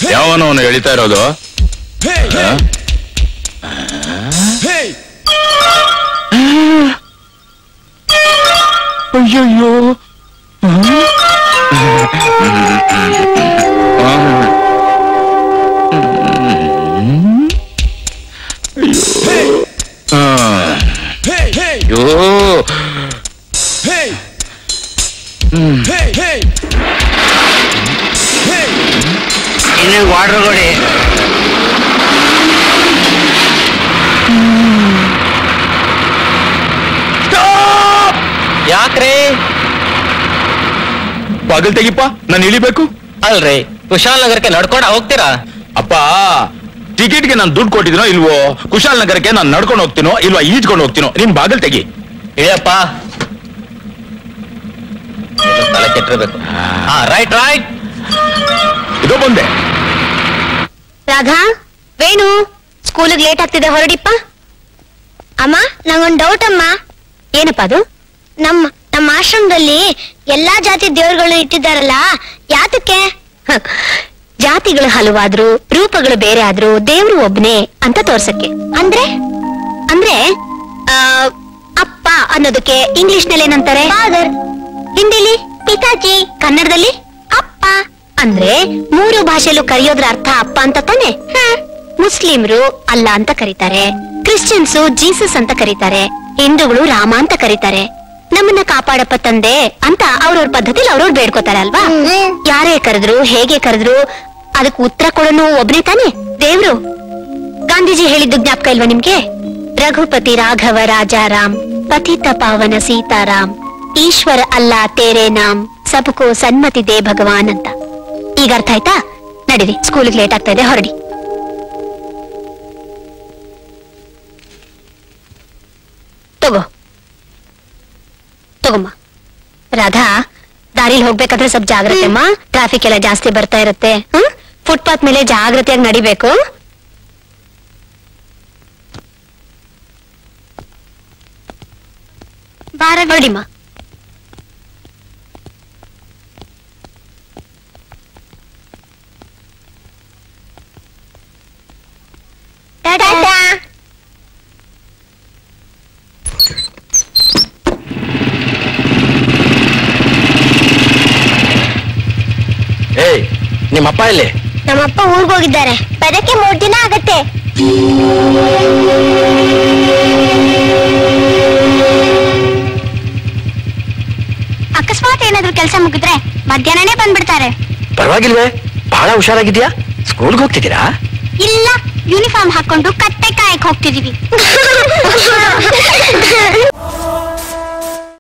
ಯಾವನು ಅವನು ಎಳಿತಾ ಇರೋದು ಆ? ಅಯ್ಯಯ್ಯೋ ಅಯ್ಯೋ ಇನ್ನು ವಾಟರ್ ಕೊಡಿ ಯಾಕ್ರಿ ಬಾಗಿಲ್ ತೆಗಿಪ್ಪ ನಾನು ಇಳಿಬೇಕು ಅಲ್ರಿ ಕುಶಾಲ್ ನಗರಕ್ಕೆ ನಡ್ಕೊಂಡ ಹೋಗ್ತೀರಾ ಅಪ್ಪ ಟಿಕೆಟ್ಗೆ ನಾನು ದುಡ್ಡು ಕೊಟ್ಟಿದ್ದೀನೋ ಇಲ್ವೋ ಕುಶಾಲ್ ನಗರಕ್ಕೆ ನಾನು ನಡ್ಕೊಂಡು ಹೋಗ್ತೀನೋ ಇಲ್ವಾ ಈಜ್ಕೊಂಡು ಹೋಗ್ತೀನೋ ನಿನ್ ಬಾಗಿಲ್ ತೆಗಿ ಇಳಿಯಪ್ಪ ಇದು ತಲೆ ಕೆಟ್ಟಿರ್ಬೇಕು ಹಾ ರೈಟ್ ರೈಟ್ ಇದು ಬಂದೆ ರಾಘ ವೇಣು ಸ್ಕೂಲಿಗೆ ಲೇಟ್ ಆಗ್ತಿದೆ ಹೊರಡಿಪ್ಪ ಅಮ್ಮ ನಂಗೊಂದು ಡೌಟ್ ಅಮ್ಮ ಏನಪ್ಪ ಅದು ನಮ್ಮ ನಮ್ಮ ಆಶ್ರಮದಲ್ಲಿ ಎಲ್ಲಾ ಜಾತಿ ದೇವರುಗಳು ಇಟ್ಟಿದ್ದಾರಲ್ಲ ಯಾತಕ್ಕೆ ಜಾತಿಗಳು ಹಲವಾದ್ರು ರೂಪಗಳು ಬೇರೆ ಆದ್ರೂ ದೇವ್ರು ಒಬ್ನೇ ಅಂತ ತೋರ್ಸಕ್ಕೆ ಅಂದ್ರೆ ಅಂದ್ರೆ ಆ, ಅಪ್ಪ ಅನ್ನೋದಕ್ಕೆ ಇಂಗ್ಲಿಷ್ ನಲ್ಲಿ ಏನಂತಾರೆ ಫಾದರ್ ಹಿಂದಿಲಿ ಪಿತಾಜಿ ಕನ್ನಡದಲ್ಲಿ ಅಪ್ಪ ಅಂದ್ರೆ ಮೂರು ಭಾಷೆಯಲ್ಲೂ ಕರೆಯೋದ್ರ ಅರ್ಥ ಅಪ್ಪ ಅಂತ ತಾನೆ ಮುಸ್ಲಿಮ್ರು ಅಲ್ಲ ಅಂತ ಕರೀತಾರೆ ಕ್ರಿಶ್ಚಿಯನ್ಸು ಜೀಸಸ್ ಅಂತ ಕರೀತಾರೆ ಹಿಂದೂಗಳು ರಾಮ ಅಂತ ಕರೀತಾರೆ ನಮ್ಮನ್ನ ಕಾಪಾಡಪ್ಪ ತಂದೆ ಅಂತ ಅವ್ರವ್ರ ಪದ್ಧತಿಲಿ ಅವ್ರವ್ರು ಬೇಡ್ಕೋತಾರೆ ಅಲ್ವಾ ಯಾರೇ ಕರೆದ್ರು ಹೇಗೆ ಕರೆದ್ರು ಅದಕ್ಕೆ ಉತ್ತರ ಕೊಡೋನು ಒಬ್ನೇ ತಾನೆ ದೇವ್ರು ಗಾಂಧೀಜಿ ಹೇಳಿದ್ದು ಜ್ಞಾಪಕ ಇಲ್ವಾ ನಿಮ್ಗೆ ರಘುಪತಿ ರಾಘವ ರಾಜಾರಾಮ್ ಪತಿತ ಪಾವನ ಸೀತಾರಾಮ್ ಈಶ್ವರ ಅಲ್ಲ ತೇರೆ ನಾಮ್ ಸಬಕೋ ಸನ್ಮತಿ ದೇ ಭಗವಾನ್ ಅಂತ ಈಗ ಅರ್ಥ ಆಯ್ತಾ ನಡೀರಿ ಸ್ಕೂಲಿಗೆ ಲೇಟ್ ಆಗ್ತಾ ಇದೆ ಹೊರಡಿ ತಗೋ ತಗೊಮ್ಮ ರಾಧಾ ದಾರಿಲಿ ಹೋಗ್ಬೇಕಾದ್ರೆ ಸ್ವಲ್ಪ ಜಾಗ್ರತೆ ಅಮ್ಮ ಟ್ರಾಫಿಕ್ ಎಲ್ಲ ಜಾಸ್ತಿ ಬರ್ತಾ ಇರುತ್ತೆ ಹ್ಮ್ ಫುಟ್ಪಾತ್ ಮೇಲೆ ಜಾಗ್ರತೆಯಾಗಿ ನಡಿಬೇಕು ಬಾರ ನೋಡಿಮ್ಮ ಟಾಟಾ ಏಯ್ ನಿಮ್ಮಪ್ಪ ಎಲ್ಲಿ ನಮ್ಮಪ್ಪ ಊರ್ಗ್ ಹೋಗಿದ್ದಾರೆ ಬರಕ್ಕೆ ಮೂರ್ ದಿನ ಆಗತ್ತೆ ಅಕಸ್ಮಾತ್ ಏನಾದ್ರೂ ಕೆಲಸ ಮುಗಿದ್ರೆ ಮಧ್ಯಾಹ್ನನೇ ಬಂದ್ಬಿಡ್ತಾರೆ ಪರವಾಗಿಲ್ವೇ ಬಹಳ ಹುಷಾರಾಗಿದ್ಯಾ ಸ್ಕೂಲ್ಗೆ ಹೋಗ್ತಿದ್ದೀರಾ ಇಲ್ಲ ಯೂನಿಫಾರ್ಮ್ ಹಾಕೊಂಡು ಕತ್ತೆ ಕಾಯಕ್ ಹೋಗ್ತಿದೀವಿ